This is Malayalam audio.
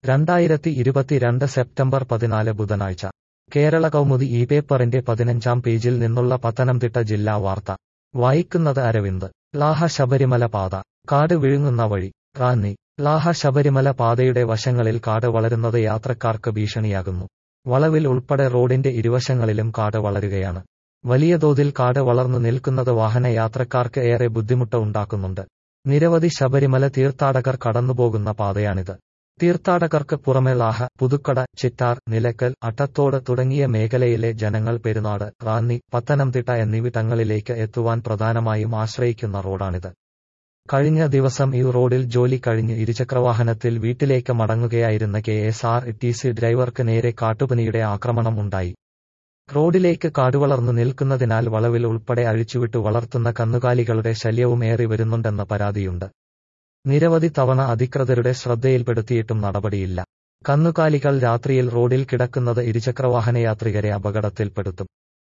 രണ്ടായിരത്തി ഇരുപത്തിരണ്ട് സെപ്റ്റംബർ പതിനാല് ബുധനാഴ്ച കേരള കൗമുദി ഈ പേപ്പറിന്റെ പതിനഞ്ചാം പേജിൽ നിന്നുള്ള പത്തനംതിട്ട ജില്ലാ വാർത്ത വായിക്കുന്നത് അരവിന്ദ് ലാഹ ശബരിമല പാത കാട് വിഴുങ്ങുന്ന വഴി റാന്നി ലാഹ ശബരിമല പാതയുടെ വശങ്ങളിൽ കാട് വളരുന്നത് യാത്രക്കാർക്ക് ഭീഷണിയാകുന്നു വളവിൽ ഉൾപ്പെടെ റോഡിന്റെ ഇരുവശങ്ങളിലും കാട് വളരുകയാണ് വലിയ തോതിൽ കാട് വളർന്നു നിൽക്കുന്നത് വാഹനയാത്രക്കാർക്ക് ഏറെ ബുദ്ധിമുട്ട് ഉണ്ടാക്കുന്നുണ്ട് നിരവധി ശബരിമല തീർത്ഥാടകർ കടന്നുപോകുന്ന പാതയാണിത് തീർത്ഥാടകർക്ക് പുറമെ ലാഹ പുതുക്കട ചിറ്റാർ നിലക്കൽ അട്ടത്തോട് തുടങ്ങിയ മേഖലയിലെ ജനങ്ങൾ പെരുന്നാട് റാന്നി പത്തനംതിട്ട എന്നിവിടങ്ങളിലേക്ക് എത്തുവാൻ പ്രധാനമായും ആശ്രയിക്കുന്ന റോഡാണിത് കഴിഞ്ഞ ദിവസം ഈ റോഡിൽ ജോലി കഴിഞ്ഞ് ഇരുചക്രവാഹനത്തിൽ വീട്ടിലേക്ക് മടങ്ങുകയായിരുന്ന K S R T C ഡ്രൈവർക്ക് നേരെ കാട്ടുപനിയുടെ ആക്രമണം ഉണ്ടായി റോഡിലേക്ക് കാടുവളർന്നു നിൽക്കുന്നതിനാൽ വളവിൽ ഉൾപ്പെടെ അഴിച്ചുവിട്ടു വളർത്തുന്ന കന്നുകാലികളുടെ ശല്യവും ഏറി വരുന്നുണ്ടെന്ന പരാതിയുണ്ട് നിരവധി തവണ അധികൃതരുടെ ശ്രദ്ധയിൽപ്പെടുത്തിയിട്ടും നടപടിയില്ല കന്നുകാലികൾ രാത്രിയിൽ റോഡിൽ കിടക്കുന്നത് ഇരുചക്രവാഹനയാത്രികരെ അപകടത്തിൽപ്പെടുത്തും